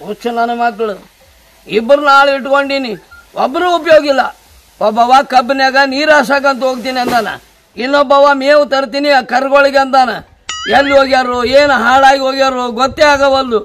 ಹುಚ್ಚ ನನ್ನ ಮಕ್ಕಳು ಇಬ್ಬರು ನಾಳೆ ಇಟ್ಕೊಂಡಿನಿ ಒಬ್ಬರು ಉಪಯೋಗ ಇಲ್ಲ ಒಬ್ಬವ ಕಬ್ಬಿನ್ಯಾಗ ನೀರ್ ಹಾಸಕಂತ ಹೋಗ್ತೀನಿ ಅಂದಾನ ಇನ್ನೊಬ್ಬವ ಮೇವು ತರ್ತೀನಿ ಆ ಕರ್ಗಳಿಗೆ ಅಂದಾನ ಎಲ್ಲಿ ಹೋಗ್ಯಾರು ಏನು ಹಾಳಾಗಿ ಹೋಗ್ಯಾರು ಗೊತ್ತೇ ಆಗವಲ್ದು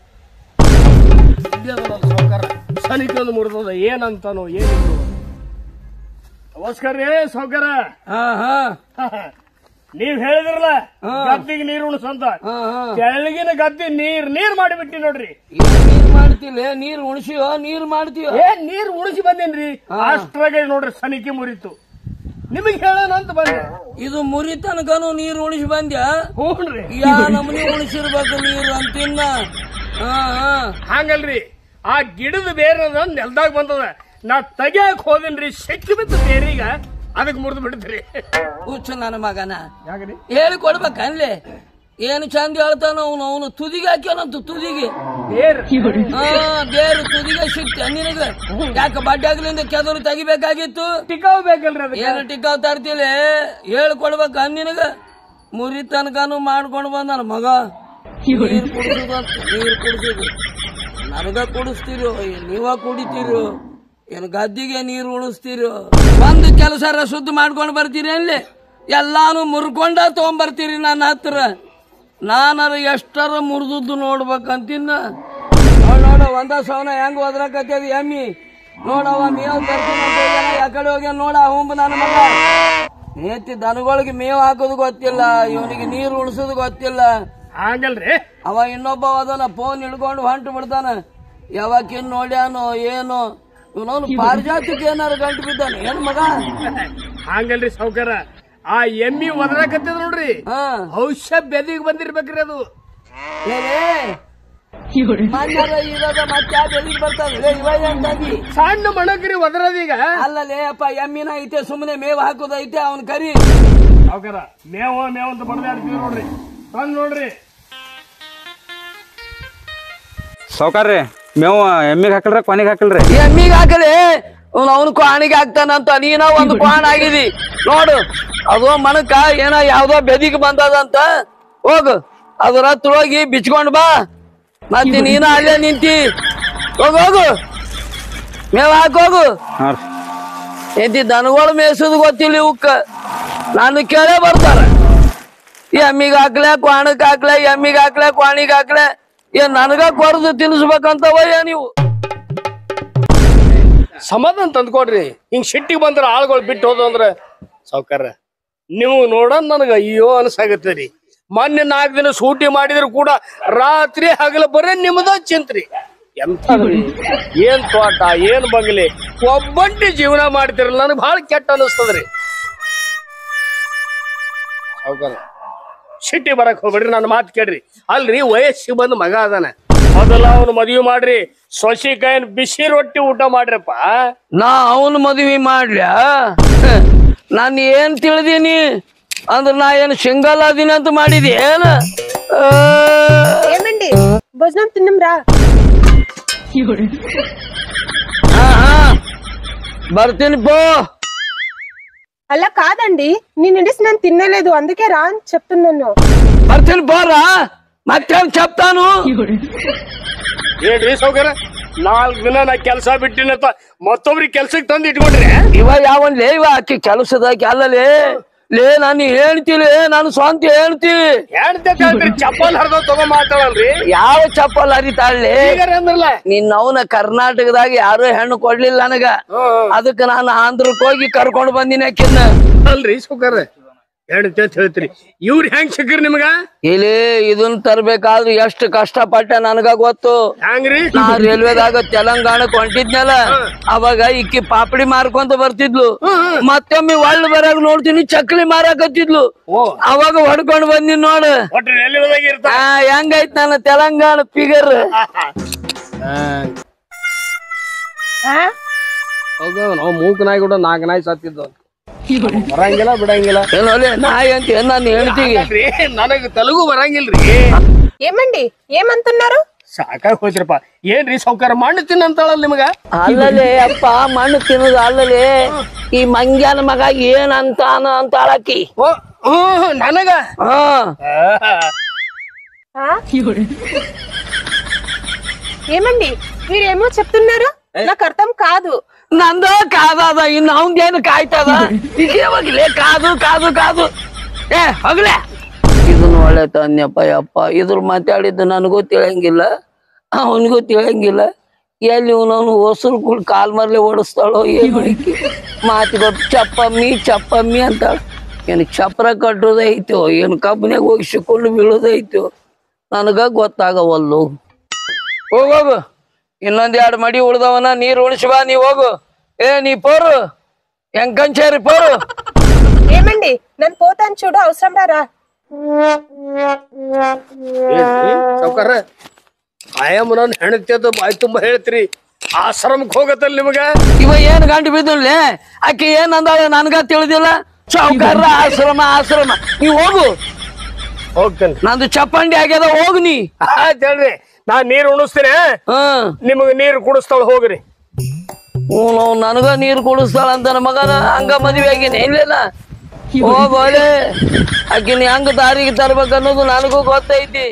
ಸಾವುಕಾರ ಸನಿಕೊಂದು ಮುರಿದದ ಏನಂತಾನೋ ಏನಿಲ್ಲ ನಮಸ್ಕಾರ ರೀ ಸಾವುಕಾರ ಹಾ ಹಾ ನೀವ್ ಹೇಳಿದ್ರಲ್ಲ ಹಾ. ಗದ್ದಿಗೆ ನೀರು ಉಣಿಸಂತ ಹಾ ಹಾ ಕೆಳಗಿನ ಗದ್ದೆ ನೀರ್ ನೀರ್ ಮಾಡಿಬಿಟ್ಟಿ ನೋಡ್ರಿ ಏನ್ ನೀರ್ ಮಾಡ್ತಿಲ್ಲ ನೀರ್ ಉಣಿಸಿಯೋ ನೀರ್ ಮಾಡ್ತೀಯೋ ಏನ್ ನೀರ್ ಉಣಿಸಿ ಬಂದೇನ್ರಿ ಅಷ್ಟ್ರಾಗ ನೋಡ್ರಿ ಸನಿಕೆ ಮುರಿತು ನಿಮಗ್ ಹೇಳೋಣ ಅಂತ ಬಂದೆ ಇದು ಮುರಿ ತನಕನು ನೀರ್ ಉಣಿಸಿ ಬಂದ್ಯಾ ಹ್ಞೂನ್ರಿ ಯಾ ನಮನಿ ಉಣಿಸಿರ್ಬೇಕು ನೀರು ಅಂತಿನ್ನ ಹಾ ಹಾ ಹಂಗಲ್ರಿ ಆ ಗಿಡದ ಬೇರೆ ನೆಲ್ದಾಗ ಬಂದದ ನಾ ತೆಗಿಯಕ್ ಹೋದನ್ರಿ ಸಿಕ್ಕಿ ಬಿತ್ತು ಬೇರೀಗ ಅದಕ್ಕೆ ಮುರಿದು ಬಿಡ್ತ್ರಿ ಹುಚ್ಚು ನನ್ನ ಮಗನ ಯಾಕ್ರಿ ಹೇಳಿ ಕೊಡ್ಬೇಕನ್ಲೆ ಏನು ಚಂದ ಹೇಳ್ತಾನ ಅವನು ಅವನು ತುದಿಗೆ ಹಾಕ್ಯಾನಂತ ತುದಿಗೆ ಬೇರೆ ಹಾ ಬೇರೆ ತುದಿಗೆ ಸಿಕ್ತ ನಿನಗ ಯಾಕ ಬಡ್ಡಾಗ್ಲಿಂದ ಕೆದರು ತೆಗಿಬೇಕಾಗಿತ್ತು ಟಿಕಾವ್ ಬೇಕಲ್ರಿ ಅದಕ್ಕೆ ಏನು ಟಿಕ್ಕಾವ್ ತರ್ತಿಲ್ಲ ಹೇಳ್ಕೊಡ್ಬೇಕ ನಿನಗ ಮುರಿ ತನಕನು ಮಾಡ್ಕೊಂಡು ಬಂದಾನ ಮಗ ನೀರ್ ಕುಡಿಸುದು ಅಂತ ನೀರ್ ಕುಡಿಸುದು ನನಗ ಕುಡಿಸ್ತೀರೋ ಏನ್ ನೀವ ಕುಡಿತೀರೋ ಏನು ಗದ್ದಿಗೆ ನೀರು ಉಣಿಸ್ತೀರೋ ಒಂದು ಕೆಲಸ ಶುದ್ಧ ಮಾಡ್ಕೊಂಡು ಬರ್ತೀರಿ ಅಲ್ಲಿ ಎಲ್ಲಾನು ಮುರ್ಕೊಂಡ ತಗೊಂಬರ್ತೀರಿ ನನ್ನ ಹತ್ರ ನಾನರ ಎಷ್ಟರ ಮುರಿದದ್ದು ನೋಡ್ಬೇಕಂತಿನ್ನ ನೋಡ್ ನೋಡ ಒಂದ ಸವನ ಹೆಂಗ್ ಒದ್ರಕತ್ತದ ಎಮ್ಮಿ ನೋಡವ ಮೇವ್ ತರ್ತೀನಿ ಅಂತ ಹೋಗ್ಯಾನ, ಯಾಕಡೆ ಹೋಗ್ಯಾನ ನೋಡ ಹುಂಬ ನನ್ನ ಮಗ ನೇತಿ ದನಗಳಿಗೆ ಮೇವ್ ಹಾಕೋದು ಗೊತ್ತಿಲ್ಲ ಇವನಿಗೆ ನೀರು ಉಣಿಸೋದು ಗೊತ್ತಿಲ್ಲ ಹಂಗಲ್ರಿ ಅವ ಇನ್ನೊಬ್ಬ ಅದನ ಫೋನ್ ಹಿಡ್ಕೊಂಡು ಹೊಂಟು ಬಿಡ್ತಾನ ಯಾವಾಕಿನ್ ನೋಡ್ಯಾನೋ ಏನೋ ಇವನವನು ಪಾರಿಜಾತಕ್ಕೆ ಏನಾರು ಗಂಟು ಬಿದ್ದಾನೆ ಏನ್ ಮಗ ಹಂಗಲ್ರಿ ಸಾವುಕಾರ ಆ ಎಮ್ಮಿ ಒದರಾಕತ್ತದ ನೋಡ್ರಿ ಹಾ ಔಷಧ ಬೆದಿಗೆ ಬಂದಿರ್ಬೇಕ್ರಿ ಅದು ಏನೇ ಮನ್ಯಾಗ ಇರೋದ ಮತ್ತೆ ಯಾವ ಬೆಳಿಗ್ಗೆ ಬರ್ತಾನೆ ಇವ ಏನ್ ತಂದಿ ಸಣ್ಣ ಮಣಕ್ರಿ ಒದರದೀಗ ಅಲ್ಲಲೇ ಅಪ್ಪ ಎಮ್ಮಿನ ಐತೆ ಸುಮ್ಮನೆ ಮೇವ್ ಹಾಕೋದೈತೆ ಅವನ್ ಕರಿ ಸಾವುಕಾರ ಮೇವ ಮೇವ ಅಂತ ಬಡದಾಡ್ತೀವಿ ನೋಡ್ರಿ ತಂದ್ ನೋಡ್ರಿ ಸಾವ್ಕಾರ್ರಿ ಮೇವು ಎಮ್ಮಿಗೆ ಹಾಕಲ್ರಿ ಕೊನೆಗೆ ಹಾಕಲ್ರಿ ಎಮ್ಮಿಗೆ ಹಾಕಲಿ ಅವ್ನು ಅವನು ಕ್ವಾಣಿಗೆ ಹಾಕ್ತಾನಂತ ನೀನ ಒಂದು ಕ್ವಾಣ ಆಗಿದಿ ನೋಡು ಅದು ಮಣಕ ಏನೋ ಯಾವ್ದೋ ಬೆದಿಗೆ ಬಂದದಂತ ಹೋಗು ಅದ್ರ ಹತ್ರ ಹೋಗಿ ಬಿಚ್ಕೊಂಡ್ ಬಾ ಮತ್ತೆ ನೀನ ಅಲ್ಲೇ ನಿಂತಿ ಹೋಗು ಹೋಗು ಮೇವ್ ಹಾಕೋಗು ಹಾಂ ರೀ ಎದ್ದಿ ದನಗಳು ಮೇಯ್ಸೋದು ಗೊತ್ತಿಲ್ಲ ಇವಕ್ಕ ನಾನು ಕೇಳೇ ಬರ್ತಾರ ಎಮ್ಮಿಗೆ ಹಾಕ್ಲೆ ಕ್ವಾಣಕ್ ಹಾಕ್ಲೆ ಎಮ್ಮಿಗೆ ಹಾಕ್ಲೆ ಕ್ವಾಣಿಗೆ ಹಾಕ್ಲೆ ಏನ್ ನನಗ ಕೊರದು ತಿನ್ಸ್ಬೇಕಂತವ ನೀವು ಸಮಾಧಾನ ತಂದ್ಕೊಡ್ರಿ ಹಿಂಗ್ ಸಿಟ್ಟಿಗೆ ಬಂದ್ರ ಆಳ್ಗಳು ಬಿಟ್ಟು ಹೋದ ಅಂದ್ರ ಸಾವುಕಾರ ನೀವು ನೋಡ ನನಗ ಅಯ್ಯೋ ಅನ್ಸಾಗತ್ತೆ ರೀ ಮೊನ್ನೆ ನಾಲ್ಕು ದಿನ ಸೂಟಿ ಮಾಡಿದ್ರು ಕೂಡ ರಾತ್ರಿ ಹಗಲ ಬರೇ ನಿಮ್ಮದ ಚಿಂತ್ರಿ ಎಂತ ಏನ್ ತೋಟ ಏನ್ ಬಂಗ್ಲೆ ಒಬ್ಬಂಟಿ ಜೀವನ ಮಾಡ್ತಿರಲ್ಲ ನನಗೆ ಬಹಳ ಕೆಟ್ಟ ಅನಿಸ್ತದ್ರಿ ಸಾವುಕಾರ ಸಿಟ್ಟಿ ಬರಕ್ ಹೋಗ್ಬೇಡ್ರಿ ನನ್ನ ಮಾತು ಕೇಳ್ರಿ ಅಲ್ರಿ ವಯಸ್ಸಿಗೆ ಬಂದ್ ಮಗ ಅದಾನ ಮೊದಲ ಅವನು ಮದುವೆ ಮಾಡ್ರಿ ಸೊಸಿ ಕಾಯಿನ ಬಿಸಿ ರೊಟ್ಟಿ ಊಟ ಮಾಡ್ರಪ್ಪ ನಾ ಅವನ್ ಮದ್ವಿ ಮಾಡ್ಲ್ಯಾ ನಾನು ಏನ್ ತಿಳಿದೀನಿ ಅಂದ್ರ ನಾ ಏನ್ ಸಿಂಗಲ್ ಅದೀನಿ ಅಂತ ಮಾಡಿದಿ ಏನ ಆ, ఏమండి భోజనం తిన్నాంరా ಹಾ ಹಾ ಬರ್ತೀನಿ ಪೋ అలా కాదండి నేను ఇండిస్ నేను తినలేదు అందుకే రా అని చెప్తున్నాను ಬರ್ತೀನಿ పోరా ಮತ್ತೇನ್ చెప్తాను ಏನ್ರಿ ಸೌಕರ್ಯ ನಾಲ್ಕು ದಿನ ನಾ ಕೆಲಸ ಬಿಟ್ಟಿನಂತ ಮತ್ತೊಬ್ರಿಗೆ ಕೆಲ್ಸಕ್ಕೆ ತಂದು ಇಟ್ಕೊಂಡ್ರಿ ಇವ ಯಾವನ್ ಲೇ ಇವ ಆಕಿ ಕೆಲಸದಾಕಿ ಅಲ್ಲಲೇ ಲೇ ನಾನು ಹೇಳ್ತಿಲಿ ನಾನು ಸ್ವಂತ ಹೇಳ್ತೀವಿ ಹೇಳ್ತೈತ್ರಿ ಚಪ್ಪಲ್ ಹರಿದ ತಗೋ ಮಾತಾಡಲ್ರಿ ಯಾವ ಚಪ್ಪಲ್ ಹರಿತಾಳ್ಲಿ ಈಗ ಅಂದ್ರಲ್ಲ ನಿನ್ನವನ ಕರ್ನಾಟಕದಾಗ ಯಾರು ಹೆಣ್ಣು ಕೊಡ್ಲಿಲ್ಲ ನನಗ ಅದಕ್ಕೆ ನಾನು ಆಂಧ್ರಕ್ ಹೋಗಿ ಕರ್ಕೊಂಡ್ ಬಂದಿನಿ ಆಕಿನ್ನ ಅಲ್ರಿ ಸೌಕರ್ಯ ಹೇಳ್ತೈತೆ ಅಂತ ಹೇಳ್ತೀರಿ ಇವ್ರು ಹೆಂಗ್ ಸಿಕ್ಕ್ರಿ ನಿಮ್ಗ ಇಲ್ಲಿ ಇದನ್ ತರ್ಬೇಕಾದ್ರೆ ಎಷ್ಟು ಕಷ್ಟಪಟ್ಟೆ ನನಗ ಗೊತ್ತು ಹೆಂಗ್ರಿ ನಾ ರೈಲ್ವೆದಾಗ ತೆಲಂಗಾಣಕ್ ಹೊಂಟಿದ್ನಲ್ಲ ಅವಾಗ ಇಕ್ಕಿ ಪಾಪಡಿ ಮಾರ್ಕೊಂತ ಬರ್ತಿದ್ಲು ಮತ್ತೊಮ್ಮೆ ಒಳ್ಳೆ ಬರಾಗ ನೋಡ್ತೀನಿ ಚಕ್ಲಿ ಮಾರಾಕತ್ತಿದ್ಲು ಓ ಅವಾಗ ಹೊಡ್ಕೊಂಡ್ ಬಂದಿನ್ ನೋಡು ಒಟ್ಟು ರೈಲ್ವೆದಾಗ ಇರ್ತಾರ ಆ ಹೆಂಗೈತ್ ನನ್ನ ತೆಲಂಗಾಣ ಫಿಗರ್ ಹೌದು ನಾವು ಮೂಕ್ ನಾಯಿ ಕೂಡ ನಾಲ್ಕು ನಾಯಿ ಸತ್ತಿದ್ದು ಬರಂಗಿಲ್ಲ ಬಿಡಂಗಿಲ್ಲ ಏನೋಲೆ ನಾಯಿ ಅಂತ ಏನ್ ನಾನು ಹೇಳ್ತೀವಿ ಅಲ್ರಿ ನನಗ್ ತೆಲುಗು ಬರಂಗಿಲ್ರಿ ఏమండి ఏమంటున్నారు ಸಾಕಾಗಿ ಹೋಯ್ತ್ರಪ್ಪ ಏನ್ರಿ ಸೌಕರ್ಯ ಮಣ್ಣು ತಿನ್ನಂತಾಳಲ್ಲ ನಿಮಗ ಅಲ್ಲಲೇ ಅಪ್ಪ ಮಣ್ಣು ತಿನ್ನೋದು ಅಲ್ಲಲೇ ಈ ಮಂಗ್ಯಾನ ಮಗ ಏನ್ ಅಂತಾನ ಅಂತ ಅಳಕಿ ಓ ಹ್ಮ್ ನನಗ ಹಾ ఆ? ఏమండి మీరేమో చెప్తున్నారు నాకు అర్థం కాదు ನಂದ ಕಾದದ ಇನ್ನು ಅವಂದೇನು ಕಾಯ್ತದ ಇದೇವಾಗಲೇ ಕಾದು ಕಾದು ಕಾದು ಏ ಹೋಗ್ಲೆ ಇದನ್ನ ಒಳ್ಳೆ ತಂದೆಪ್ಪ ಯಪ್ಪ ಇದ್ರ ಮಾತಾಡಿದ್ದು ನನಗೂ ತಿಳಿಯಂಗಿಲ್ಲ ಅವನಿಗೂ ತಿಳಿಯಂಗಿಲ್ಲ ಎಲ್ಲಿ ಇವನವನು ಹೊಸರು ಕೂಡ ಕಾಲ್ ಮರ್ಲೆ ಓಡಿಸ್ತಾಳೋ ಏನು ಹುಡುಕಿ ಮಾತುಗಳು ಚಪ್ಪಮ್ಮಿ ಚಪ್ಪಮ್ಮಿ ಅಂತಾಳ ಏನು ಚಪ್ರ ಕಟ್ಟೋದೈತೋ ಏನು ಕಬ್ಬನ್ಯಾಗ ಹೋಗಿ ಸಿಕ್ಕೊಂಡು ಬೀಳೋದೈತೋ ನನಗ ಗೊತ್ತಾಗವಲ್ಲು ಹೋಗೋಗು ಇನ್ನೊಂದ್ ಎರಡು ಮಡಿ ಉಳ್ದವನ ನೀರ್ ಉಳಿಸಿ ಬಾ ನೀ ಹೋಗು ఏ నీ పోరు ఎంకంచేరి పోరు ఏమండి నన్ను పోతాను చూడు అవసరం రారా ಸಾವ್ಕಾರ ಆಯಮ್ಮ ನನ್ನ ಹೆಣತಿ ಅದು ಬಾಯಿ ತುಂಬ ಹೇಳ್ತೀರಿ ಆಶ್ರಮಕ್ಕೆ ಹೋಗತ್ತಲ್ಲ ನಿಮಗ ಇವ ಏನ್ ಗಂಟು ಬಿದ್ದನ್ಲೆ ಆಕಿ ಏನ್ ಅಂದಾಳ ನನ್ಗ ತಿಳಿದಿಲ್ಲ ಚೌಕರ್ರ ಆಶ್ರಮ ಆಶ್ರಮ ನೀ ಹೋಗು ಹೋಗ್ತೇನೆ ನಂದು ಚಪ್ಪಂಡಿ ಆಗ್ಯದ ಹೋಗು ನೀ ಆಯ್ತು ಹೇಳ್ರಿ ನಾ ನೀರು ಉಣಿಸ್ತೀನಿ ಹ್ಮ್ ನಿಮಗೆ ನೀರು ಕುಡಿಸ್ತಾಳ ಹೋಗ್ರಿ ಹ್ಞೂ ನನಗ ನೀರು ಕುಡಿಸ್ತಾಳ ಅಂತ ನನ್ನ ಮಗನ ಹಂಗ ಮದ್ವೆ ಆಗಿನಿ ಇಲ್ಲಿಲ್ಲ ಹೋಗೋಲೆ ಆಕಿನ ಹೆಂಗ ದಾರಿಗೆ ತರ್ಬೇಕು ಅನ್ನೋದು ನನಗೂ ಗೊತ್ತೈತಿ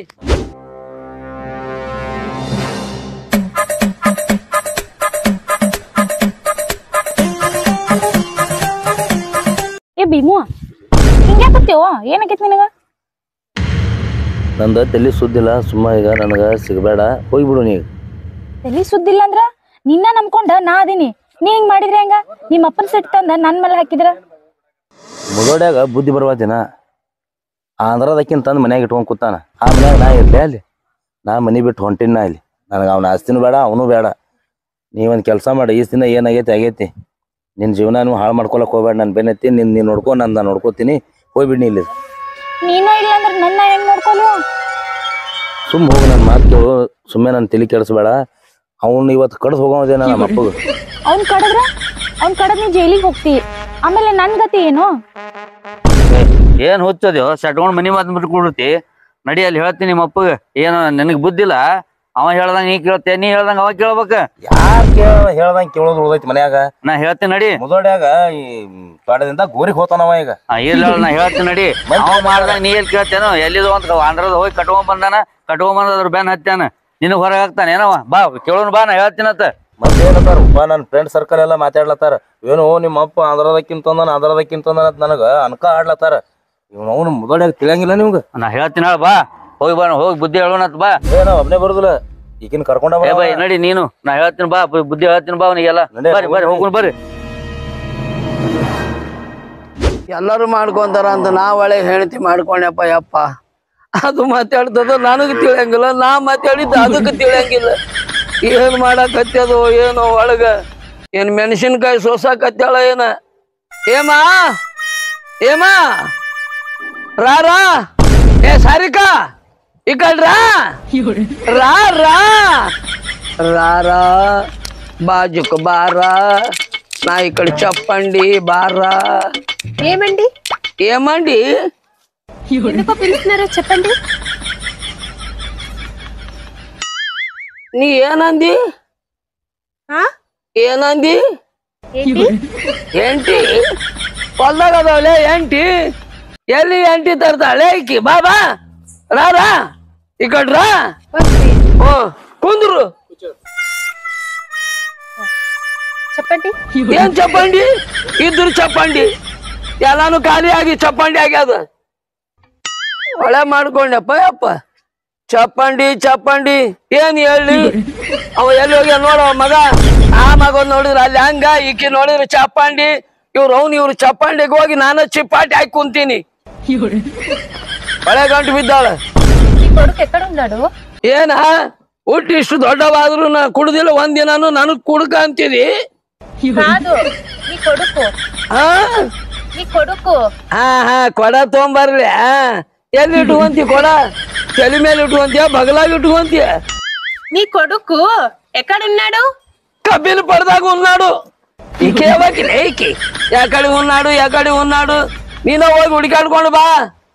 ಏ ಭೀಮು ಹಿಂಗ್ಯಾಕತ್ತೀವ ಏನಾಗೈತಿ ನಿನಗ ನಂದು ತಲೆ ಸುದ್ದಿಲ್ಲ ಸುಮ್ಮ ಈಗ ನನಗೆ ಸಿಗಬೇಡ ಹೋಗ್ಬಿಡು ನೀ ತಲಿ ಸುದ್ದಿಲ್ಲ ಅಂದ್ರ ನಿನ್ನ ನಂಬ್ಕೊಂಡ ನಾ ಅದೀನಿ ನೀ ಹಿಂಗ್ ಮಾಡಿದ್ರೆ ಹೆಂಗ ನಿಮ್ಮ ಅಪ್ಪನ ಸಿಟ್ಟು ತಂದ ನನ್ ಮೇಲೆ ಹಾಕಿದ್ರ ಮುದೋಡ್ಯಾಗ ಬುದ್ಧಿ ಬರುವತ್ತಿನ ಆಂಧ್ರದಕ್ಕಿಂತ ತಂದು ಮನ್ಯಾಗ ಇಟ್ಕೊಂಡ್ ಕೂತಾನ ಆ ಮನ್ಯಾಗ ನಾ ಇರ್ಲಿ ಅಲ್ಲಿ ನಾ ಮನಿ ಬಿಟ್ಟು ಹೊಂಟಿನ ನಾ ಇಲ್ಲಿ ನನಗೆ ಅವನ ಆಸ್ತಿನೂ ಬೇಡ ಅವನು ಬೇಡ ನೀವೊಂದು ಕೆಲಸ ಮಾಡಿ ಈ ದಿನ ಏನಾಗೈತಿ ಆಗೈತಿ ನಿನ್ನ ಜೀವನ ನೀವು ಹಾಳು ಮಾಡ್ಕೊಳಕ್ ಹೋಗ್ಬೇಡ ನಾನು ಬೆನ್ನತ್ತಿ ನಿನ್ನ ನೀನು ನೋಡ್ಕೊ ನಾನು ನಾನು ನೋಡ್ಕೋತೀನಿ ಹೋಗ್ಬಿಡ್ನಿ ಇಲ್ಲಿ ನೀನ ಇಲ್ಲ ಅಂದ್ರ ನನ್ನ ಹೆಂಗ್ ನೋಡ್ಕೊಲು ಸುಮ್ಮ ಹೋಗು ನನ್ನ ಮಾತು ಕೇಳು ಸುಮ್ಮನೆ ನನ್ನ ತಲೆ ಕೆಡಿಸ್ಬೇಡ ಅವ್ನು ಇವತ್ತು ಕಡ್ದು ಹೋಗೋದೇನ ನಮ್ಮ ಅಪ್ಪಗೆ ಅವ್ನ್ ಕಡದ್ರ ಅವ್ನ್ ಕಡದ್ ನೀ ಜೈಲಿಗೆ ಹೋಗ್ತಿ ಆಮೇಲೆ ನನ್ ಗತಿ ಏನು ಏನ್ ಹುಚ್ಚದ್ಯೋ ಸಟ್ಕೊಂಡ್ ಮನಿ ಮಾತ್ ಬಿಟ್ಕೊಡ್ತಿ ನಡಿ ಅಲ್ಲಿ ಹೇಳ್ತೀನಿ ನಿಮ್ಮ ಅಪ್ಪಗ ಏನು ನಿನಗ್ ಬುದ್ಧಿಲ್ಲ ಅವ ಹೇಳ್ದಂಗ ನೀ ಕೇಳ್ತೆ ನೀ ಹೇಳ್ದಂಗ ಅವ ಕೇಳ್ಬೇಕ ಯಾರು ಕೇಳ ಹೇಳ್ದಂಗೆ ಕೇಳೋದು ಉಳ್ದೈತಿ ಮನ್ಯಾಗ ನಾ ಹೇಳ್ತೀನಿ ನಡಿ ಮುದೋಡ್ಯಾಗ ಈ ತೋಟದಿಂದ ಗೋರಿಗೆ ಹೋತಾನವ ಈಗ ಆ, ಇಲ್ಲ ಹೇಳು, ನಾ ಹೇಳ್ತೀನಿ ನಡಿ ಅವ ಮಾಡ್ದಂಗ ನೀ ಎಲ್ಲಿ ಕೇಳ್ತೇನೋ ಎಲ್ಲಿದು ಅಂತ ಆಂಧ್ರದ ಹೋಗಿ ಕಟ್ಕೊಂಡ್ ಬಂದಾನ ಕಟ್ಕೊಂಡ್ ಬಂದ ಅದ್ರ ಬೆನ್ ಹತ್ತಾನ ನಿನಗ್ ಹೊರಗೆ ಹಾಕ್ತಾನ ಏನವ ಬಾ ಕೇಳೋಣ ಬಾ ನಾ ಹೇಳ್ತೀನತ್ತ ಮತ್ತೆ ಏನತ್ತಾರ ಉಪ ನನ್ನ ಫ್ರೆಂಡ್ ಸರ್ಕಲ್ ಎಲ್ಲ ಮಾತಾಡ್ಲತ್ತಾರ ಏನು ನಿಮ್ಮ ಅಪ್ಪ ಆಂಧ್ರದಕ್ಕಿಂತ ತಂದಾನ ಆಂಧ್ರದಕ್ಕಿಂತ ತಂದಾನ ಅಂತ ನನಗ ಅನ್ಕ ಆಡ್ಲತ್ತಾರ ಇವ್ನು ಅವ್ನು ಮುದೋಡ್ಯಾಗ ತಿಳಿಯಂಗಿಲ್ಲ ನಿಮ್ಗೆ ನಾ ಹೇಳ್ತೀನಿ ಹೇಳ ಬಾ ಹೋಗಿ ಬಾ ಹೋಗಿ ಬುದ್ಧಿ ಹೇಳೋಣತ್ ಬಾ ಏನೋ ಒಬ್ನೇ ಬರುದಿಲ್ಲ ಈಗಿನ ಕರ್ಕೊಂಡ ಏ ಬೈ ನಡಿ ನೀನು ನಾ ಹೇಳ್ತೀನಿ ಬಾ ಬು- ಬುದ್ಧಿ ಹೇಳ್ತೀನಿ ಬಾ ಅವನಿಗೆಲ್ಲ ನಡಿ, ಬರ್ರಿ ಬರ್ರಿ ಹೋಗೋಣ ಬರ್ರಿ ಎಲ್ಲರೂ ಮಾಡ್ಕೊಂತಾರ ಅಂತ ನಾ ಒಳ್ಳೆ ಹೆಂಡತಿ ಮಾಡ್ಕೊಂಡಪ್ಪ ಯಪ್ಪ ಅದು ಮಾತಾಡ್ತದ ನನಗೆ ತಿಳಿಯಂಗಿಲ್ಲ ನಾ ಮಾತಾಡಿದ್ದು ಅದಕ್ಕೆ ತಿಳಿಯಂಗಿಲ್ಲ ಏನ್ ಮಾಡಕತ್ತದೋ ಏನೋ ಒಳಗ ಏನ್ ಮೆಣಸಿನ್ಕಾಯಿ ಸೋಸಾಕತ್ತಾಳ ಏನ ಏಮಾ ಏಮಾ ರಾ ರಾ ಏ ಸಾರಿಕಾ ಈ ಕಡೆ ರಾ ರಾ ರಾ ರಾ ರಾ బాజుకు బారా నా ఇక్కడ చెప్పండి బారా ఏమండి ఏమండి ఎందుకో పిలుస్తున్నారో చెప్పండి నీ ఏనంది ఆ? ఏనంది ఏంటి ఏంటి పొల్ದಾಗ ಅದಾವಲೆ ఏంటి ಎಲ್ಲಿ ಎಂಟಿ ತರ್ತಾಳೆ ಈಕಿ ಬಾಬಾ ರಾ ರಾ ಈ ಕಡೆ ರಾ వస్తుంది. ಓ ಕುಂದ್ರು చెప్పండి ಏನ್ ಚಪ್ಪಂಡಿ ಇದ್ರು ಚಪ್ಪಂಡಿ ಎಲ್ಲಾನು ಖಾಲಿ ಆಗಿ ಚಪ್ಪಂಡಿ ಆಗ್ಯದ ಒಳ್ಳೆ ಮಾಡ್ಕೊಂಡಪ್ಪ ಯಪ್ಪ ಚಪ್ಪಂಡಿ ಚಪ್ಪಂಡಿ ಏನ್ ಹೇಳಿ ಅವ ಎಲ್ಲಿ ಹೋಗ್ಯ ನೋಡ ಮಗ ಆ ಮಗ ನೋಡಿದ್ರ ಅಲ್ಲಿ ಹಂಗ ಈಕಿ ನೋಡಿದ್ರ ಚಪ್ಪಂಡಿ ಇವ್ರು ಅವ್ನು ಇವ್ರು ಚಪ್ಪಂಡಿಗೆ ಹೋಗಿ ನಾನು ಚಿಪ್ಪಾಟಿ ಹಾಕಿ ಕುಂತೀನಿ ಒಳ್ಳೆ ಗಂಟು ಬಿದ್ದಾಳ నీ కొడుకు ఎక్కడ ఉన్నాడు ಏನ ಹುಟ್ಟು ಇಷ್ಟು ದೊಡ್ಡವಾದ್ರು ನಾ ಕುಡ್ದಿಲ್ಲ ಒಂದಿನಾನು ನನಗ್ ಕುಡ್ಕ ಅಂತಿದಿ కాదు నీ కొడుకు ಹಾ నీ కొడుకు ಹಾ ಹಾ ಕೊಡ ತೊಗೊಂಬರ್ಲಿ ಆ? ಎಲ್ಲಿ ಇಟ್ಕೊಂತಿ ಕೊಡ ತಲೆ ಮೇಲೆ ಇಟ್ಕೊಂತೀಯ ಬಗಲಾಗ ಇಟ್ಕೊಂತೀಯ నీ కొడుకు ఎక్కడున్నాడు కబ్బిలు పడదాకా ఉన్నాడు ఈకేవకి రేకి ఎక్కడి ఉన్నాడు ఎక్కడి ఉన్నాడు నేను పోయి ఉడికాడుకోండు బా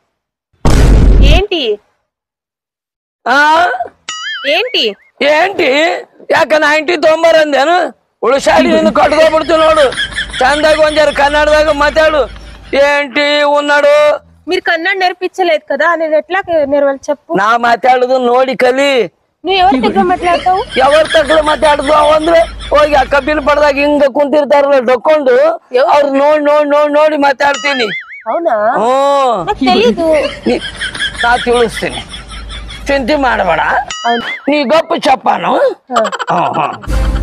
ఏంటి ఆ ఏంటి ఏంటి ಯಾಕ ನಾ ಇಂಟಿ ತೊಗೊಂಬರಂದೇನು ಉಳಿಸಾಡಿ ನೀನು ಕಟ್ಕೊಬಿಡ್ತು ನೋಡು ಚಂದಾಗ ಒಂಜಾರು ಕನ್ನಡದಾಗ ಮಾತಾಡು ఏంటి ఉన్నాడు మీరు కన్నడ నేర్పించలేదు కదా నేను ఎట్లా నేర్వాలి చెప్పు ನಾ ಮಾತಾಡುದು ನೋಡಿ ಕಲಿ ನೀವ್ ಯಾವಾಗ ತೆಗ್ದು ಮಾತಾಡ್ತಾವು ಯಾವಾಗ ತಕ್ಕಳ ಮಾತಾಡ್ದು ಅಂದ್ರೆ ಹೋಗಿ ಆ ಕಬ್ಬಿನ ಪಡ್ದಾಗ ಹಿಂಗ ಕುಂತಿರ್ತಾರಲ್ಲ ಡೊಕ್ಕೊಂಡು ಅವ್ರು ನೋಡ್ ನೋಡ್ ನೋಡ್ ನೋಡಿ ಮಾತಾಡ್ತೀನಿ ಹೌನಾ ಹ್ಮ್ ಮತ್ ತೆಲೀದು ನೀ- ನಾ ತಿಳಿಸ್ತೀನಿ ಚಿಂತೆ ಮಾಡಬೇಡ ನೀ ಗಪ್ಪ ಚಪ್ಪಾನು ಹ್ಮ್ ಹ್ಮ್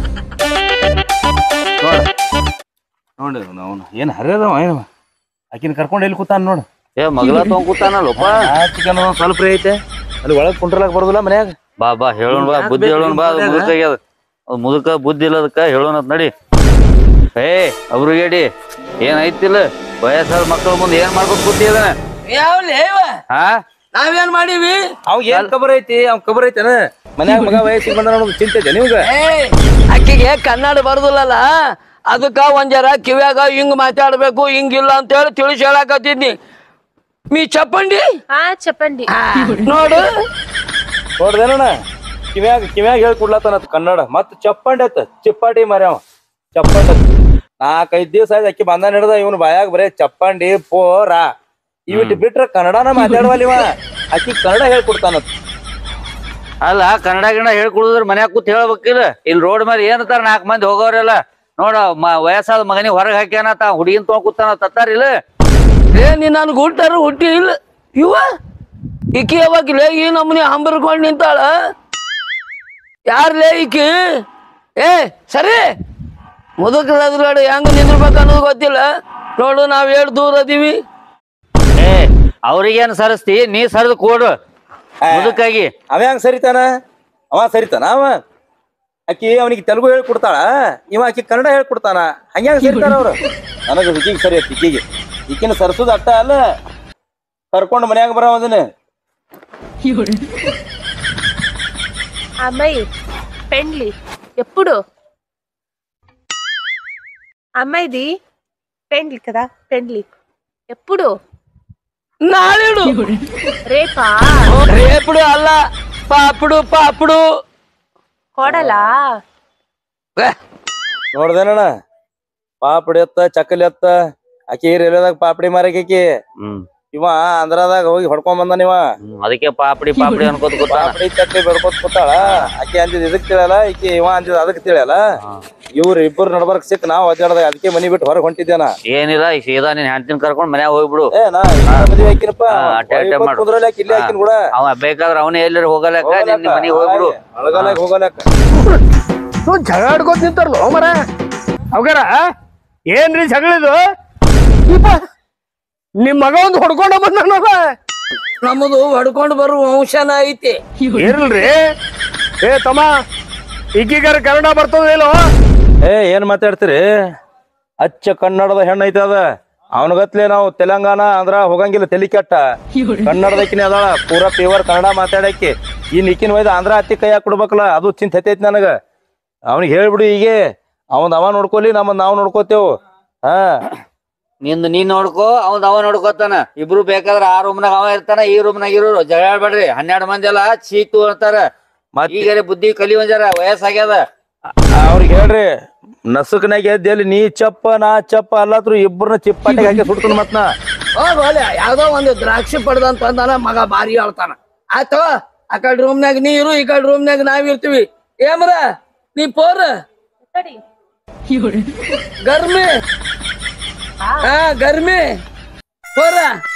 ನೋಡಿ ಅವನು ಏನ್ ಹರಿಯದವ ಏನು ಆಕಿನ ಕರ್ಕೊಂಡು ಎಲ್ಲಿ ಕೂತಾನ ನೋಡು ಏ ಮಗಳ ತಗೊಂಡ್ ಕೂತಾನಲ್ಲಪ್ಪ ಚಿಕನ್ ಒಂದ್ ಸ್ವಲ್ಪ ರೀ ಐತೆ ಅಲ್ಲಿ ಒಳಗ್ ಕುಂಡ್ರಲಾಕ್ ಬರೋದಿಲ್ಲ ಮನ್ಯಾಗ ಬಾ ಬಾ ಹೇಳೋಣ ಬಾ ಬುದ್ಧಿ ಹೇಳೋಣ ಬಾ ಅದು ಮುದುಕ ಆಗ್ಯದ ಅದು ಮುದುಕ ಬುದ್ಧಿ ಇಲ್ಲದಕ್ಕ ಹೇಳೋಣ ಅಂತ ನಡಿ ಏ ಅವ್ರಿಗೇಡಿ ಏನ್ ಐತಿಲ್ಲ ವಯಸ್ಸಾದ ಮಕ್ಕಳ ಮುಂದೆ ಏನ್ ಮಾಡ್ಕೊತ ಕೂತಿದಾನ ಯಾವ್ಲೇ ಇವ? ಹಾ ನಾವೇನ್ ಮಾಡೀವಿ ಅವ್ ಏನ್ ಕಬರ್ ಐತಿ ಅವ್ ಕಬರ್ ಐತನ ಮನ್ಯಾಗ ಮಗ ವಯಸ್ಸಿಗೆ ಬಂದ ಅನ್ನೋದು ಚಿಂತೆ ಐತೆ ನಿಮ್ಗ ಏ ಅಕ್ಕಿಗೆ ಕನ್ನಡ ಬರುದಿಲ್ಲಲ್ಲ ಅದಕ್ಕ ಒಂದ್ ಜರ ಕಿವ್ಯಾಗ ಹಿಂಗ್ ಮಾತಾಡ್ಬೇಕು ಹಿಂಗಿಲ್ಲ ಅಂತ ಹೇಳಿ ತಿಳಿಸಿ ಹೇಳಕತ್ತಿದ್ನಿ ಮೀ ಚಪ್ಪಂಡಿ ಹಾ ಚಪ್ಪಂಡಿ ಆ, ನೋಡು ನೋಡ್ದೇನಣ್ಣ ಕಿವ್ಯಾಗ ಕಿವ್ಯಾಗ ಹೇಳ್ಕೊಡ್ಲತ್ತಾನ ಕನ್ನಡ ಮತ್ ಚಪ್ಪಂಡಿ ಆತ ಚಿಪ್ಪಾಟಿ ಮರ್ಯಾವ ಚಪ್ಪಂಡಿ ನಾಲ್ಕೈದ್ ದಿವಸ ಆಯ್ತು ಅಕ್ಕಿ ಬಂದ ಹಿಡ್ದ ಇವನು ಬಾಯಾಗ ಬರೇ ಚಪ್ಪಂಡಿ ಪೋರ ಇವಿಟ್ಟು ಬಿಟ್ರ ಕನ್ನಡನ ಮಾತಾಡುವಲ್ಲ ಇವ ಅಕ್ಕಿ ಕನ್ನಡ ಹೇಳ್ಕೊಡ್ತಾನತ್ ಅಲ್ಲ ಕನ್ನಡ ಗಿನ್ನಡ ಹೇಳ್ಕೊಡುದ್ರ ಮನ್ಯಾಗ ಕೂತ್ ಹೇಳ್ಬೇಕಿಲ್ಲ ಇಲ್ಲಿ ರೋಡ್ ಮೇಲೆ ಏನಂತಾರ ನಾಲ್ಕು ಮಂದಿ ಹೋಗೋರೆಲ್ಲ ನೋಡ ಮ ವಯಸ್ಸಾದ ಮಗನಿಗೆ ಹೊರಗೆ ಹಾಕ್ಯಾನ ತಾ ಹುಡುಗಿನ ತೊಗೊಂಡ್ ಕೂತಾನ ತತ್ತಾರಿಲ್ಲ ಏ ನೀ ನನ್ಗೆ ಹುಟ್ಟಾರ ಹುಟ್ಟಿ ಇಲ್ಲ ಇವ ಈಕಿ ಯಾವಾಗಲೇ ಈ ನಮ್ಮನೆ ಹಂಬರ್ಕೊಂಡ್ ನಿಂತಾಳ ಯಾರ್ಲೇ ಈಕಿ ಏ ಸರಿ ಮುದುಕರ ಎದುರುಗಡೆ ಹೆಂಗ್ ನಿಂದಿರ್ಬೇಕು ಅನ್ನೋದು ಗೊತ್ತಿಲ್ಲ ನೋಡು ನಾವ್ ಏಳು ದೂರ ಅದೀವಿ ಏ ಅವ್ರಿಗೇನ್ ಸರಿಸ್ತಿ ನೀ ಸರಿದು ಕೊಡು ಮುದುಕಾಗಿ ಅವ ಹೆಂಗ್ ಸರಿತಾನ ಅವ ಸರಿತಾನ ಅವ ಆಕಿ ಅವನಿಗೆ ತೆಲುಗು ಹೇಳ್ಕೊಡ್ತಾಳ ಇವ ಆಕಿ ಕನ್ನಡ ಹೇಳ್ಕೊಡ್ತಾನ ಹಂಗ್ಯಾಂಗ ಸರಿತಾರ ಅವ್ರು ನನಗ ಈಕಿಗೆ ಸರಿ ಐತಿ ಈಕಿಗೆ ಈಕಿನ ಸರ್ಸುದ ಅಟ್ಟ ಅಲ್ಲ ಕರ್ಕೊಂಡು ಮನ್ಯಾಗ ಬರೋ ಅದನ್ನ అమ్మాయి పెండ్లి ఎప్పుడు అమ్మాయిది పెండ్లి కదా పెండ్లి ఎప్పుడు ನಾಳಿಡು రేపా రేపుడు అల్ల పాపుడు పాపుడు కోడలా ಏ, ನೋಡ್ದೇನಣ್ಣ ಪಾಪಡಿ ಎತ್ತ ಚಕ್ಕಲಿ ಎತ್ತ ಆಕಿ ರೇಲ್ವೆದಾಗ ಪಾಪಡಿ ಮಾರಕಿ ಹ್ಮ್ ಇವ ಆಂಧ್ರದಾಗ ಹೋಗಿ ಹೊಡ್ಕೊಂಡ್ ಬಂದಾನ ಇವ ಹ್ಮ್, ಅದಕ್ಕೆ ಪಾಪಡಿ ಪಾಪಡಿ ಅನ್ಕೋತ ಕೂತಾನ ಪಾಪಡಿ ಚಕ್ಲಿ ಬೆಡ್ಕೋತ್ ಕೂತಾಳ ಆಕಿ ಅಂದಿದ್ ಇದಕ್ ತಿಳಿಯಲ್ಲ ಈಕಿ ಇವ ಅಂದಿದ್ ಅದಕ್ ತಿಳಿಯಲ್ಲ ಇವ್ರ ಇಬ್ಬರು ನಡ್ಬರ್ಕ್ ಸಿಕ್ ನಾವ್ ಅಡ್ಡಾಡ್ದಾಗ ಅದಕ್ಕೆ ಮನಿ ಬಿಟ್ಟು ಹೊರಗ್ ಹೊಂಟಿದ್ದೇನ ಏನಿಲ್ಲ ಈಗ ಸೀದಾ ನೀನ್ ಹೆಂಡತಿನ ಕರ್ಕೊಂಡ್ ಮನ್ಯಾಗ ಹೋಗ್ಬಿಡು ಏ ನಾ ಇನ್ನ ಮದ್ವೆ ಹಾಕಿನಪ್ಪ ಹಾ, ಅಟ್ಟೆ ಅಟ್ಟೆ ಮಾಡು. ಕುಂದ್ರಲ್ಲ ಇಲ್ಲಿ ಹಾಕಿನ ಕೂಡ ಅವ ಬೇಕಾದ್ರ ಅವನೇ ಎಲ್ಲರೂ ಹೋಗಲಕ್ಕ ನಿನ್ನ ಮನೆಗೆ ಹೋಗ್ಬಿಡು ಅಳಗಲಾಗ ಹೋಗಲಕ್ಕ ಜಗಳ ಆಡ್ಕೋತ ನಿಂತಾರಲ್ಲ ಮರ ಅವಗಾರ ಏನ್ರಿ ಜಗಳಿದು ಇಪ್ಪ, ನಿಮ್ ಮಗ ಒಂದು ಹೊಡ್ಕೊಂಡ ಬಂದಾನಲ್ಲ ನಮ್ಮದು ಹೊಡ್ಕೊಂಡು ಬರುವ ವಂಶನ ಐತಿ ಇರ್ಲ್ರಿ ಏ ತಮ್ಮ ಈಗೀಗಾರ ಕನ್ನಡ ಬರ್ತದ ಇಲ್ಲೋ ಏ ಏನ್ ಮಾತಾಡ್ತೀರಿ ಅಚ್ಚ ಕನ್ನಡದ ಹೆಣ್ಣು ಐತೆ ಅದ ಅವನಗತ್ಲೆ ನಾವು ತೆಲಂಗಾಣ ಆಂಧ್ರ ಹೋಗಂಗಿಲ್ಲ ತಲಿ ಕೆಟ್ಟ ಕನ್ನಡದಕ್ಕಿನ ಅದಾಳ ಪೂರಾ ಪ್ಯೂರ್ ಕನ್ನಡ ಮಾತಾಡಕ್ಕೆ ಈ ನಿಕ್ಕಿನ ಒಯ್ದ ಆಂಧ್ರ ಹತ್ತಿ ಕೈ ಕೊಡ್ಬೇಕಲ್ಲ ಅದು ಚಿಂತೆ ಹತ್ತೈತಿ ನನಗ ಅವನಿಗೆ ಹೇಳ್ಬಿಡು ಹೀಗೆ ಅವನ್ ಅವ ನೋಡ್ಕೊಲಿ ನಮ್ಮದ್ ನಾವು ನೋಡ್ಕೋತೇವು ಹಾ ನಿಂದು ನೀನ್ ನೋಡ್ಕೋ ಅವ್ನ್ ಅವ ನೋಡ್ಕೋತಾನ ಇಬ್ರು ಬೇಕಾದ್ರ ಆ ರೂಮ್ನಾಗ ಅವ ಇರ್ತಾನ ಈ ರೂಮ್ನಾಗ ಇರೋರು ಜಗಳ ಆಡ್ಬೇಡ್ರಿ ಹನ್ನೆರಡು ಮಂದಿ ಎಲ್ಲ ಚೀತು ಅಂತಾರ ಮತ್ ಈಗ ಬುದ್ಧಿ ಕಲಿ ಒಂಜಾರ ವಯಸ್ಸಾಗ್ಯದ ಅವ್ರಿಗೆ ಹೇಳ್ರಿ ನಸುಕನಾಗ ಎದ್ದಲ್ಲಿ ನೀ ಚಪ್ಪ ನಾ ಚಪ್ಪ ಅಲ್ಲತ್ರು ಇಬ್ಬರನ್ನ ಚಿಪ್ಪಾಟಿಗೆ ಹಾಕಿ ಸುಡ್ತಾನ ಮತ್ ನಾ ಹೋಗೋಲೆ ಯಾವ್ದೋ ಒಂದು ದ್ರಾಕ್ಷಿ ಪಡ್ದಂತ ಅಂದಾನ ಮಗ ಭಾರಿ ಹೇಳ್ತಾನ ಆಯ್ತು ಆ ಕಡೆ ರೂಮ್ನಾಗ ನೀ ಇರು ಈ ಕಡೆ ರೂಮ್ನಾಗ ನಾವ್ ಇರ್ತೀವಿ ಏಮ್ರ ನೀ ಪೋರ್ ಗರ್ಮಿ ಹಾ ಗರ್ಮಿ ಪೋರ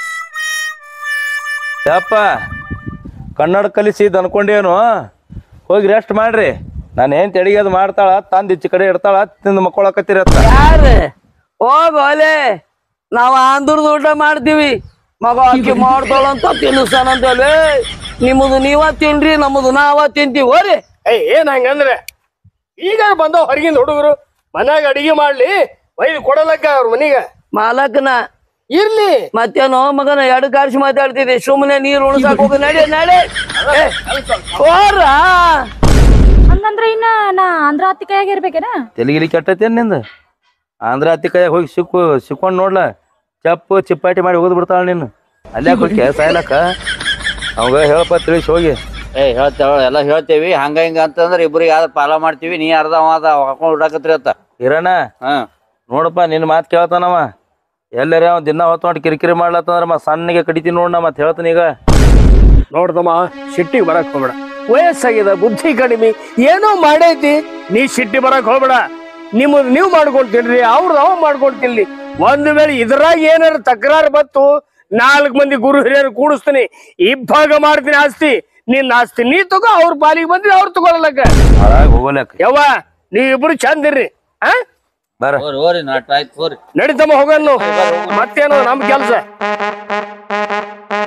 ಯಪ್ಪ ಕನ್ನಡ ಕಲಿಸಿದ್ ಅನ್ಕೊಂಡೇನು ಹೋಗಿ ರೆಸ್ಟ್ ಮಾಡ್ರಿ ನಾನು ಏನ್ ಅಡಿಗೆ ಮಾಡ್ತಾಳ ತಂದ್ ಈಚೆ ಕಡೆ ಇಡ್ತಾಳ ತಿಂದು ಮಕ್ಕೊಳಕತ್ತಿರತ್ತ ಯಾರ ಹೋಗೋಲೆ ನಾವ್ ಆಂಧ್ರದ ಊಟ ಮಾಡ್ತೀವಿ ಮಗ ಅಕ್ಕಿ ಮಾಡ್ತಾಳಂತ ತಿನ್ನಿಸ್ತಾನಂತಲೇ ನಿಮ್ಮದು ನೀವ ತಿನ್ರಿ ನಮ್ಮದು ನಾವ ತಿಂತೀವಿ ಹೋರಿ ಏಯ್ ಏನ್ ಹಂಗಂದ್ರೆ ಈಗ ಬಂದವ ಹೊರಗಿಂದ ಹುಡುಗರು ಮನ್ಯಾಗ ಅಡಿಗೆ ಮಾಡ್ಲಿ ಒಯ್ದು ಕೊಡಲಕ್ಕ ಅವ್ರ ಮನಿಗ ಮಾಲಕನ ಇರ್ಲಿ ಮತ್ತೇನೋ ಮಗನ ಎರಡು ಕಾರ್ಸಿ ಮಾತಾಡ್ತಿದ್ದೆ ಸುಮ್ಮನೆ ನೀರು ಉಣಸಾಕ್ ಹೋಗಿ ನಡಿ ನಡಿ ಏ, ಹೋರ ಹಂಗಂದ್ರ ಇನ್ನ ನಾ ಆಂಧ್ರ ಹತ್ತಿ ಕೈಯಾಗ ಇರ್ಬೇಕೇನ ತೆಲಿಗಿಲಿ ಕೆಟ್ಟೈತೇನ್ ನಿಂದ ಆಂಧ್ರ ಹತ್ತಿ ಕೈಯಾಗ ಹೋಗಿ ಸಿಕ್ಕು ಸಿಕ್ಕೊಂಡ್ ನೋಡ್ಲ ಚಪ್ಪು ಚಿಪ್ಪಾಟಿ ಮಾಡಿ ಹೋದ್ ಬಿಡ್ತಾಳ ನೀನು ಅಲ್ಯಾಕ ಹೋಗಿ ಸಾಯ್ಲಕ್ಕ ಅವಾಗ ಹೇಳಪ್ಪ ತಿಳಿಸಿ ಹೋಗಿ ಏ ಹೇಳ್ತೇವ ಎಲ್ಲ ಹೇಳ್ತೇವಿ ಹಂಗ ಹಿಂಗ ಅಂತಂದ್ರ ಇಬ್ರಿಗೆ ಯಾವ್ದು ಪಾಲ ಮಾಡ್ತೀವಿ ನೀ ಅರ್ಧ ಅವ ಅದ ಹಾಕೊಂಡ್ ಹುಡಾಕತ್ರಿ ಅತ್ತ ಇರೋಣ ಹಾ ನೋಡಪ್ಪ ನಿನ್ನ ಮಾತು ಕೇಳ್ತಾನವ ಎಲ್ಲರೇ ಅವ ದಿನ ಹೊತ್ತು ಮಾಡಿ ಕಿರಿಕಿರಿ ಮಾಡ್ಲತ್ತಂದ್ರ ಮತ್ ಸಣ್ಣಗೆ ಕಡಿತೀನಿ ನೋಡ್ ನಾ ಮತ್ತೆ ಹೇಳ್ತಾನ ಈಗ ನೋಡ್ದಮ್ಮ ಸಿಟ್ಟಿಗೆ ಬರಕ್ ಹೋಗ್ಬೇಡ ವಯಸ್ಸಾಗಿದೆ ಬುದ್ಧಿ ಕಡಿಮೆ ಏನೋ ಮಾಡೈತಿ ನೀ ಸಿಟ್ಟಿ ಬರಕ್ ಹೋಗ್ಬೇಡ ನಿಮ್ಮದ್ ನೀವು ಮಾಡ್ಕೊಳ್ತೀನ್ರಿ ಅವ್ರದ್ದು ಅವ ಮಾಡ್ಕೊಳ್ತೀನಿ ಒಂದು ವೇಳೆ ಇದ್ರಾಗ ಏನಾರ ತಕರಾರು ಬತ್ತು ನಾಲ್ಕು ಮಂದಿ ಗುರು ಹಿರಿಯರು ಕೂಡಿಸ್ತೀನಿ ಇಬ್ಬಾಗ ಮಾಡ್ತೀನಿ ಆಸ್ತಿ ನಿನ್ನ ಆಸ್ತಿ ನೀ ತಗೋ ಅವ್ರ ಪಾಲಿಗೆ ಬಂದ್ರೆ ಅವ್ರು ತಗೊಳಲಕ್ಕ ಹಾಳಾಗಿ ಹೋಗಲಕ್ಕ ಯವ್ವ ನೀವಿಬ್ರು ಚಂದಿರ್ರಿ ಆ ಬರ ಹೋರಿ ಹೋರಿ ನಾಟ ಆಯ್ತು ಹೋರಿ ನಡಿತಮ್ಮ ಹೋಗನ್ನು ಮತ್ತೇನೋ ನಮ್ ಕೆಲ್ಸ